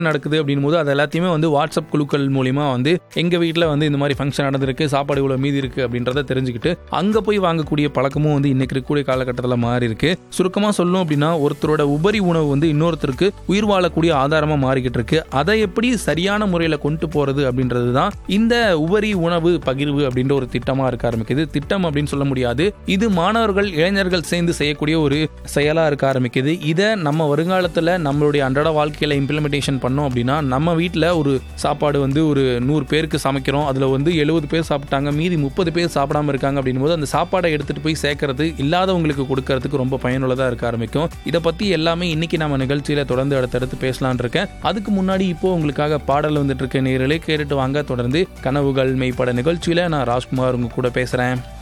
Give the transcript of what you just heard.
நடக்குது அப்படின் போது அது எல்லாத்தையுமே வந்து வாட்ஸ்அப் குழுக்கள் மூலிமா வந்து எங்க வீட்டில் வந்து இந்த மாதிரி ஃபங்க்ஷன் நடந்திருக்கு சாப்பாடு இவ்வளோ மீதி இருக்கு அப்படின்றத தெரிஞ்சுக்கிட்டு அங்க போய் வாங்கக்கூடிய பழக்கமும் வந்து இன்னைக்கு இருக்கக்கூடிய காலகட்டத்தில் மாறி இருக்கு சுருக்கமாக சொல்லணும் அப்படின்னா ஒருத்தரோட உபரி உணவு வந்து இன்னொருத்தருக்கு உயிர் வாழக்கூடிய ஆதாரமா மாறிக்கிட்டு இருக்கு அதை எப்படி சரியான முறையில் கொண்டு போறது அப்படின்றது தான் இந்த உபரி உணவு பகிர்வு அப்படின்ற ஒரு திட்டமா இருக்க ஆரம்பிக்குது திட்டம் அப்படின்னு சொல்ல முடியாது இது மாணவர்கள் இளைஞர்கள் சேர்ந்து செய்யக்கூடிய ஒரு செயலா இருக்க ஆரம்பிக்குது இதை நம்ம வருங்காலத்தில் நம்மளுடைய அன்றாட வாழ்க்கையில இம்ப்ளிமெண்டேஷன் பண்ணோம் அப்படின்னா நம்ம வீட்டில் ஒரு சாப்பாடு வந்து ஒரு நூறு பேருக்கு சமைக்கிறோம் அதில் வந்து எழுபது பேர் சாப்பிட்டாங்க மீதி முப்பது பேர் சாப்பிடாம இருக்காங்க அப்படின் போது அந்த சாப்பாடை எடுத்துட்டு போய் சேர்க்கறது இல்லாதவங்களுக்கு கொடுக்கறதுக்கு ரொம்ப பயனுள்ளதாக இருக்க ஆரம்பிக்கும் இதை பற்றி எல்லாமே இன்னைக்கு நம்ம நிகழ்ச்சியில் தொடர்ந்து அடுத்தடுத்து பேசலான் இருக்கேன் அதுக்கு முன்னாடி இப்போ உங்களுக்காக பாடல் வந்துட்டு இருக்க நேரலே கேட்டுட்டு வாங்க தொடர்ந்து கனவுகள் மெய்ப்பட நிகழ்ச்சியில் நான் ராஜ்குமார் உங்க கூட பேசுகிறேன்